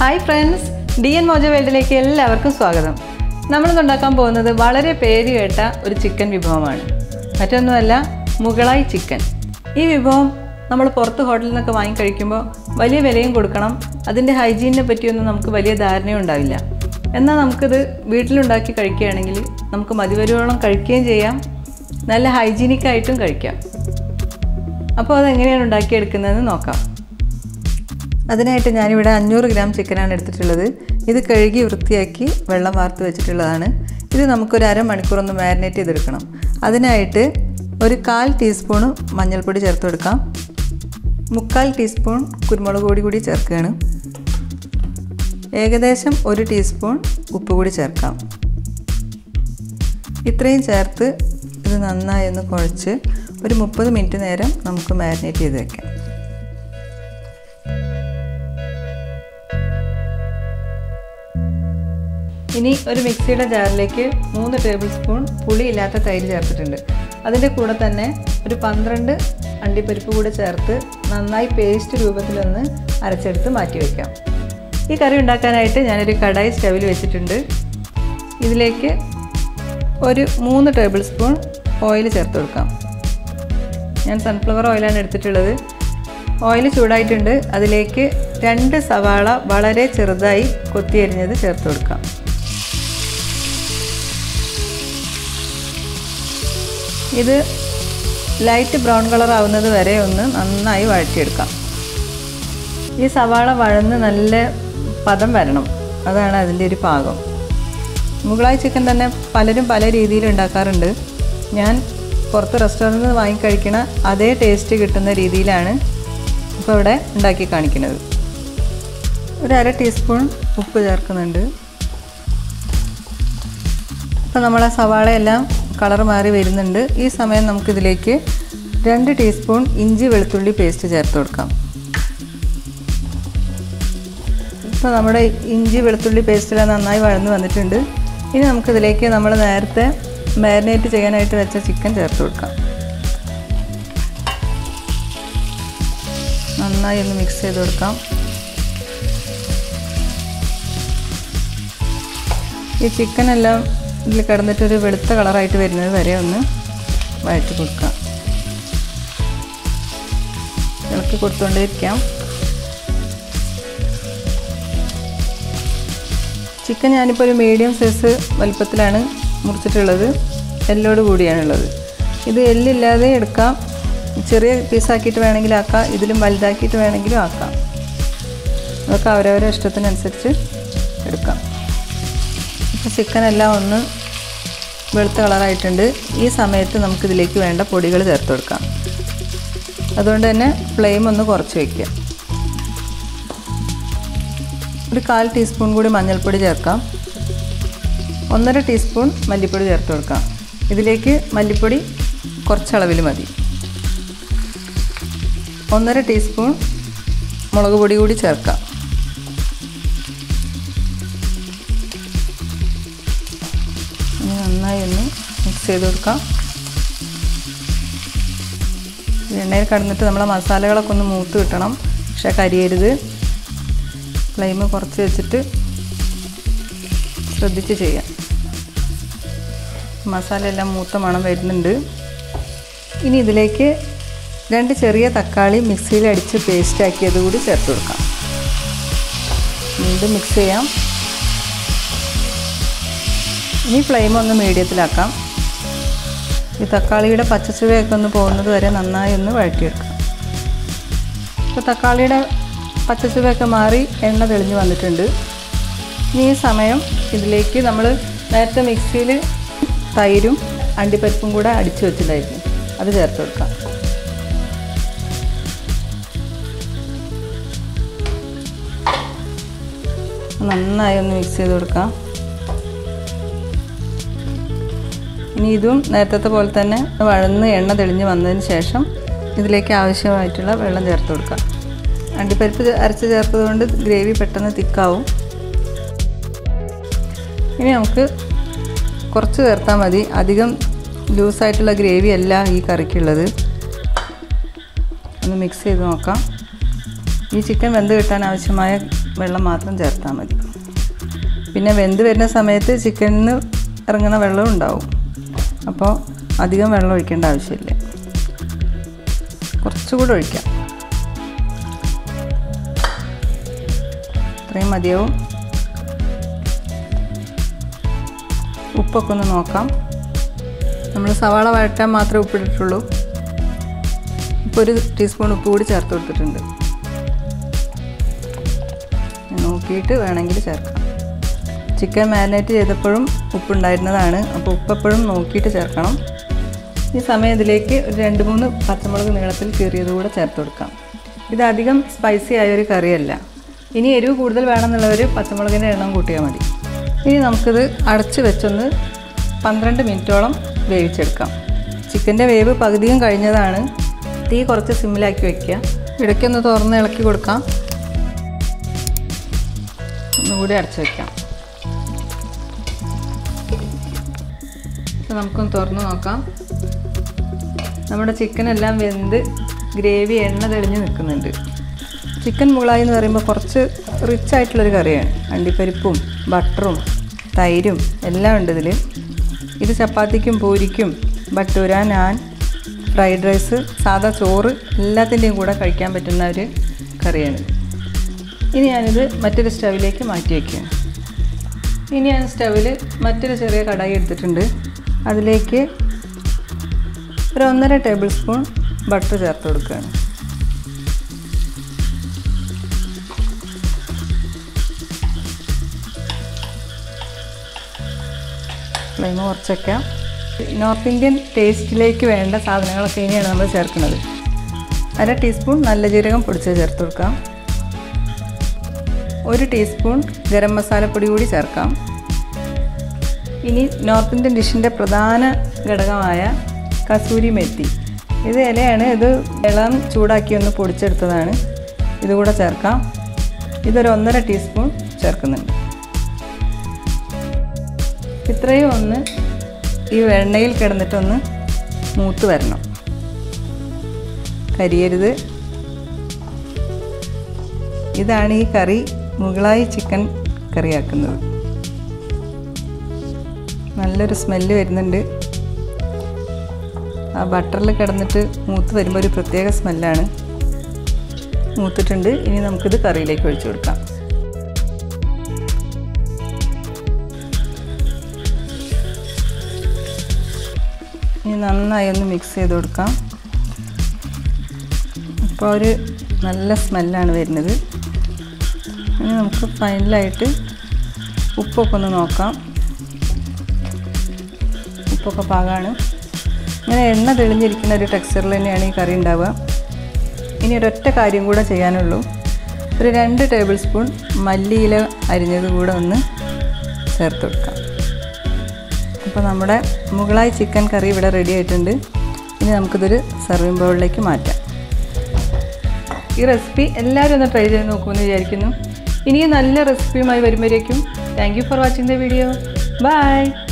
hi friends D N Moja വേൾഡിലേക്ക് എല്ലാവർക്കും സ്വാഗതം നമ്മളിന്ന് ഉണ്ടാക്കാൻ പോകുന്നത് വളരെ പേര് കേട്ട ഒരു ചിക്കൻ വിഭവമാണ് മറ്റൊന്നുമല്ല മുകളായി ചിക്കൻ ഈ വിഭവം നമ്മൾ പുറത്ത് ഹോട്ടലിൽ നിന്നൊക്കെ വാങ്ങി കഴിക്കുമ്പോൾ വലിയ വിലയും കൊടുക്കണം അതിൻ്റെ ഹൈജീനിനെ പറ്റിയൊന്നും നമുക്ക് വലിയ ധാരണയും ഉണ്ടാവില്ല എന്നാൽ നമുക്കിത് വീട്ടിലുണ്ടാക്കി കഴിക്കുകയാണെങ്കിൽ നമുക്ക് മതിവരുവോളം കഴിക്കുകയും ചെയ്യാം നല്ല ഹൈജീനിക് ആയിട്ടും കഴിക്കാം അപ്പോൾ അതെങ്ങനെയാണ് ഉണ്ടാക്കിയെടുക്കുന്നതെന്ന് നോക്കാം അതിനായിട്ട് ഞാനിവിടെ അഞ്ഞൂറ് ഗ്രാം ചിക്കനാണ് എടുത്തിട്ടുള്ളത് ഇത് കഴുകി വൃത്തിയാക്കി വെള്ളം വാർത്ത് വെച്ചിട്ടുള്ളതാണ് ഇത് നമുക്കൊരു അരമണിക്കൂർ ഒന്ന് മാരിനേറ്റ് ചെയ്തെടുക്കണം അതിനായിട്ട് ഒരു കാൽ ടീസ്പൂണ് മഞ്ഞൾപ്പൊടി ചേർത്ത് കൊടുക്കാം മുക്കാൽ ടീസ്പൂൺ കുരുമുളക് പൊടി കൂടി ചേർക്കുകയാണ് ഏകദേശം ഒരു ടീസ്പൂൺ ഉപ്പ് കൂടി ചേർക്കാം ഇത്രയും ചേർത്ത് ഇത് നന്നായി ഒന്ന് കുഴച്ച് ഒരു മുപ്പത് മിനിറ്റ് നേരം നമുക്ക് മാരിനേറ്റ് ചെയ്ത് വെക്കാം ഇനി ഒരു മിക്സിയുടെ ജാറിലേക്ക് മൂന്ന് ടേബിൾ സ്പൂൺ പുളിയില്ലാത്ത തൈര് ചേർത്തിട്ടുണ്ട് അതിൻ്റെ കൂടെ തന്നെ ഒരു പന്ത്രണ്ട് അണ്ടിപ്പരിപ്പ് കൂടെ ചേർത്ത് നന്നായി പേസ്റ്റ് രൂപത്തിലൊന്ന് അരച്ചെടുത്ത് മാറ്റി വയ്ക്കാം ഈ കറി ഉണ്ടാക്കാനായിട്ട് ഞാനൊരു കടായി സ്റ്റവിൽ വെച്ചിട്ടുണ്ട് ഇതിലേക്ക് ഒരു മൂന്ന് ടേബിൾ സ്പൂൺ ഓയിൽ ചേർത്ത് കൊടുക്കാം ഞാൻ സൺഫ്ലവർ ഓയിലാണ് എടുത്തിട്ടുള്ളത് ഓയിൽ ചൂടായിട്ടുണ്ട് അതിലേക്ക് രണ്ട് സവാള വളരെ ചെറുതായി കൊത്തിയരിഞ്ഞത് ചേർത്ത് കൊടുക്കാം ഇത് ലൈറ്റ് ബ്രൗൺ കളർ ആവുന്നത് വരെ ഒന്ന് നന്നായി വഴറ്റിയെടുക്കാം ഈ സവാള വഴന്ന് നല്ല പദം വരണം അതാണ് അതിൻ്റെ ഒരു പാകം മുകളായി ചിക്കൻ തന്നെ പലരും പല രീതിയിൽ ഉണ്ടാക്കാറുണ്ട് ഞാൻ പുറത്ത് റെസ്റ്റോറൻറ്റിൽ നിന്ന് വാങ്ങിക്കഴിക്കണ അതേ ടേസ്റ്റ് കിട്ടുന്ന രീതിയിലാണ് ഇപ്പോൾ ഇവിടെ ഉണ്ടാക്കി കാണിക്കുന്നത് ഒരു അര ടീസ്പൂൺ ഉപ്പ് ചേർക്കുന്നുണ്ട് ഇപ്പോൾ നമ്മളെ സവാളയെല്ലാം കളർ മാറി വരുന്നുണ്ട് ഈ സമയം നമുക്കിതിലേക്ക് രണ്ട് ടീസ്പൂൺ ഇഞ്ചി വെളുത്തുള്ളി പേസ്റ്റ് ചേർത്ത് കൊടുക്കാം ഇപ്പോൾ നമ്മുടെ ഇഞ്ചി വെളുത്തുള്ളി പേസ്റ്റെല്ലാം നന്നായി വഴന്ന് വന്നിട്ടുണ്ട് ഇനി നമുക്കിതിലേക്ക് നമ്മൾ നേരത്തെ മാരിനേറ്റ് ചെയ്യാനായിട്ട് വെച്ച ചിക്കൻ ചേർത്ത് കൊടുക്കാം നന്നായി ഒന്ന് മിക്സ് ചെയ്ത് കൊടുക്കാം ഈ ചിക്കനെല്ലാം ഇതിൽ കിടന്നിട്ടൊരു വെളുത്ത കളറായിട്ട് വരുന്നത് വരെ ഒന്ന് വഴറ്റി കൊടുക്കാം ഇളക്കി കൊടുത്തുകൊണ്ടേയിരിക്കാം ചിക്കൻ ഞാനിപ്പോൾ ഒരു മീഡിയം സൈസ് വലിപ്പത്തിലാണ് മുറിച്ചിട്ടുള്ളത് എല്ലോട് കൂടിയാണുള്ളത് ഇത് എല്ലില്ലാതെ എടുക്കാം ചെറിയ പീസാക്കിയിട്ട് വേണമെങ്കിലും ആക്കാം ഇതിലും വലുതാക്കിയിട്ട് വേണമെങ്കിലും ആക്കാം അതൊക്കെ അവരവരുടെ ഇഷ്ടത്തിനനുസരിച്ച് എടുക്കാം ഇപ്പോൾ ചിക്കൻ എല്ലാം ഒന്ന് വെളുത്ത കളറായിട്ടുണ്ട് ഈ സമയത്ത് നമുക്കിതിലേക്ക് വേണ്ട പൊടികൾ ചേർത്ത് കൊടുക്കാം അതുകൊണ്ട് തന്നെ ഫ്ലെയിം ഒന്ന് കുറച്ച് വയ്ക്കുക ഒരു കാൽ ടീസ്പൂൺ കൂടി മഞ്ഞൾപ്പൊടി ചേർക്കാം ഒന്നര ടീസ്പൂൺ മല്ലിപ്പൊടി ചേർത്ത് കൊടുക്കാം ഇതിലേക്ക് മല്ലിപ്പൊടി കുറച്ചളവിൽ മതി ഒന്നര ടീസ്പൂൺ മുളക് പൊടി കൂടി ചേർക്കാം ഇനി നന്നായി ഒന്ന് മിക്സ് ചെയ്ത് കൊടുക്കാം എണ്ണയിൽ കടന്നിട്ട് നമ്മളെ മസാലകളൊക്കെ ഒന്ന് മൂത്ത് കിട്ടണം പക്ഷെ കരിയരുത് ഫ്ലെയിം കുറച്ച് വെച്ചിട്ട് ശ്രദ്ധിച്ച് ചെയ്യാം മസാല എല്ലാം മൂത്ത മണം വരുന്നുണ്ട് ഇനി ഇതിലേക്ക് രണ്ട് ചെറിയ തക്കാളി മിക്സിയിൽ അടിച്ച് പേസ്റ്റ് ആക്കിയത് കൂടി ചേർത്ത് കൊടുക്കാം വീണ്ടും മിക്സ് ചെയ്യാം ഇനി ഫ്ലെയിം ഒന്ന് മീഡിയത്തിലാക്കാം ഈ തക്കാളിയുടെ പച്ചച്ചുവയൊക്കെ ഒന്ന് പോകുന്നത് വരെ നന്നായി ഒന്ന് വഴറ്റിയെടുക്കാം ഇപ്പോൾ തക്കാളിയുടെ പച്ചച്ചുവയൊക്കെ മാറി എണ്ണ തെളിഞ്ഞ് വന്നിട്ടുണ്ട് ഇനി ഈ സമയം ഇതിലേക്ക് നമ്മൾ നേരത്തെ മിക്സിയിൽ തൈരും അണ്ടിപ്പരിപ്പും കൂടെ അടിച്ചു വെച്ചിട്ടുണ്ടായിരുന്നു അത് ചേർത്ത് കൊടുക്കാം നന്നായി ഒന്ന് മിക്സ് ചെയ്ത് കൊടുക്കാം ഇനി ഇതും നേരത്തെ പോലെ തന്നെ വഴന്ന് എണ്ണ തെളിഞ്ഞ് വന്നതിന് ശേഷം ഇതിലേക്ക് ആവശ്യമായിട്ടുള്ള വെള്ളം ചേർത്ത് കൊടുക്കാം അണ്ടിപ്പരിപ്പ് അരച്ച് ചേർത്തത് കൊണ്ട് ഗ്രേവി പെട്ടെന്ന് തിക്കാവും ഇനി നമുക്ക് കുറച്ച് ചേർത്താൽ മതി അധികം ലൂസായിട്ടുള്ള ഗ്രേവി അല്ല ഈ കറിക്കുള്ളത് ഒന്ന് മിക്സ് ചെയ്ത് നോക്കാം ഈ ചിക്കൻ വെന്ത് കിട്ടാൻ ആവശ്യമായ വെള്ളം മാത്രം ചേർത്താൽ മതി പിന്നെ വെന്ത് വരുന്ന സമയത്ത് ചിക്കനിൽ നിന്ന് ഇറങ്ങുന്ന വെള്ളം ഉണ്ടാവും അപ്പോൾ അധികം വെള്ളം ഒഴിക്കേണ്ട ആവശ്യമില്ല കുറച്ചുകൂടെ ഒഴിക്കാം ഇത്രയും മതിയാവും ഉപ്പൊക്കെ ഒന്ന് നോക്കാം നമ്മൾ സവാള വഴറ്റാൻ മാത്രമേ ഉപ്പിട്ടിട്ടുള്ളൂ ഇപ്പോൾ ഒരു ടീസ്പൂൺ ഉപ്പ് കൂടി ചേർത്ത് കൊടുത്തിട്ടുണ്ട് നോക്കിയിട്ട് വേണമെങ്കിൽ ചേർക്കാം ചിക്കൻ മാരിനേറ്റ് ചെയ്തപ്പോഴും ഉപ്പുണ്ടായിരുന്നതാണ് അപ്പോൾ ഉപ്പ് എപ്പോഴും നോക്കിയിട്ട് ചേർക്കണം ഈ സമയം ഇതിലേക്ക് ഒരു രണ്ട് മൂന്ന് പച്ചമുളക് നീളത്തിൽ കീറിയത് കൂടെ ചേർത്ത് കൊടുക്കാം ഇത് അധികം സ്പൈസി ആയ ഒരു കറിയല്ല ഇനി എരിവ് കൂടുതൽ വേണമെന്നുള്ളവർ പച്ചമുളകിൻ്റെ എണ്ണം കൂട്ടിയാൽ മതി ഇനി നമുക്കിത് അടച്ച് വെച്ചൊന്ന് പന്ത്രണ്ട് മിനിറ്റോളം വേവിച്ചെടുക്കാം ചിക്കൻ്റെ വേവ് പകുതിയും കഴിഞ്ഞതാണ് തീ കുറച്ച് സിമ്മിലാക്കി വെക്കുക ഇടയ്ക്കൊന്ന് തുറന്ന് ഇളക്കി കൊടുക്കാം ഒന്നുകൂടി അടച്ചു വെക്കാം അപ്പോൾ നമുക്കൊന്ന് തുറന്ന് നോക്കാം നമ്മുടെ ചിക്കൻ എല്ലാം വെന്ത് ഗ്രേവി എണ്ണ തെളിഞ്ഞ് നിൽക്കുന്നുണ്ട് ചിക്കൻ മുളായി എന്ന് പറയുമ്പോൾ കുറച്ച് റിച്ച് ആയിട്ടുള്ളൊരു കറിയാണ് അണ്ടിപ്പരിപ്പും ബട്ടറും തൈരും എല്ലാം ഉണ്ട് ഇതിൽ ഇത് ചപ്പാത്തിക്കും പൂരിക്കും ബട്ടൂര നാൻ ഫ്രൈഡ് റൈസ് സാദാ ചോറ് എല്ലാത്തിൻ്റെയും കൂടെ കഴിക്കാൻ പറ്റുന്ന ഒരു കറിയാണ് ഇനി ഞാനിത് മറ്റൊരു സ്റ്റവിലേക്ക് മാറ്റി വയ്ക്കുകയാണ് ഇനി ഞാൻ സ്റ്റവിൽ മറ്റൊരു ചെറിയ കടായി എടുത്തിട്ടുണ്ട് അതിലേക്ക് ഒരു ഒന്നര ടേബിൾ സ്പൂൺ ബട്ടർ ചേർത്ത് കൊടുക്കുകയാണ് ഫ്ലെയിം കുറച്ചൊക്കെ നോർത്ത് ഇന്ത്യൻ ടേസ്റ്റിലേക്ക് വേണ്ട സാധനങ്ങളൊക്കെ ഇനിയാണ് നമ്മൾ ചേർക്കുന്നത് അര ടീസ്പൂൺ നല്ല ജീരകം പൊടിച്ച് ചേർത്ത് കൊടുക്കാം ഒരു ടീസ്പൂൺ ഗരം മസാലപ്പൊടി കൂടി ചേർക്കാം ഇനി നോർത്ത് ഇന്ത്യൻ ഡിഷിൻ്റെ പ്രധാന ഘടകമായ കസൂരി മെത്തി ഇത് ഇലയാണ് ഇത് ഇളം ചൂടാക്കി ഒന്ന് പൊടിച്ചെടുത്തതാണ് ഇതുകൂടെ ചേർക്കാം ഇതൊരു ഒന്നര ടീസ്പൂൺ ചേർക്കുന്നുണ്ട് ഇത്രയും ഒന്ന് ഈ വെണ്ണയിൽ കിടന്നിട്ടൊന്ന് മൂത്ത് വരണം കരിയരുത് ഇതാണ് ഈ കറി മുകളായി ചിക്കൻ കറിയാക്കുന്നത് നല്ലൊരു സ്മെല്ല് വരുന്നുണ്ട് ആ ബട്ടറിൽ കിടന്നിട്ട് മൂത്ത് വരുമ്പോൾ ഒരു പ്രത്യേക സ്മെല്ലാണ് മൂത്തിട്ടുണ്ട് ഇനി നമുക്കിത് കറിയിലേക്ക് ഒഴിച്ചു കൊടുക്കാം ഇനി നന്നായി ഒന്ന് മിക്സ് ചെയ്ത് കൊടുക്കാം ഇപ്പോൾ ഒരു നല്ല സ്മെല്ലാണ് വരുന്നത് ഇനി നമുക്ക് ഫൈനലായിട്ട് ഉപ്പൊക്കെ ഒന്ന് നോക്കാം ഉപ്പൊക്കെ പാകമാണ് ഇങ്ങനെ എണ്ണ തെളിഞ്ഞിരിക്കുന്ന ഒരു ടെക്സ്ചറിൽ തന്നെയാണ് ഈ കറി ഉണ്ടാവുക ഇനി ഒരൊറ്റ കാര്യം കൂടെ ചെയ്യാനുള്ളൂ ഒരു രണ്ട് ടേബിൾ സ്പൂൺ മല്ലിയില അരിഞ്ഞത് കൂടെ ഒന്ന് ചേർത്ത് കൊടുക്കാം അപ്പോൾ നമ്മുടെ മുകളായി ചിക്കൻ കറി ഇവിടെ റെഡി ആയിട്ടുണ്ട് ഇനി നമുക്കിതൊരു സർവിങ് ബൗളിലേക്ക് മാറ്റാം ഈ റെസിപ്പി എല്ലാവരും ഒന്ന് ട്രൈ ചെയ്ത് നോക്കുമെന്ന് വിചാരിക്കുന്നു ഇനിയും നല്ല റെസിപ്പിയുമായി വരുമ്പോഴേക്കും thank you for watching the video by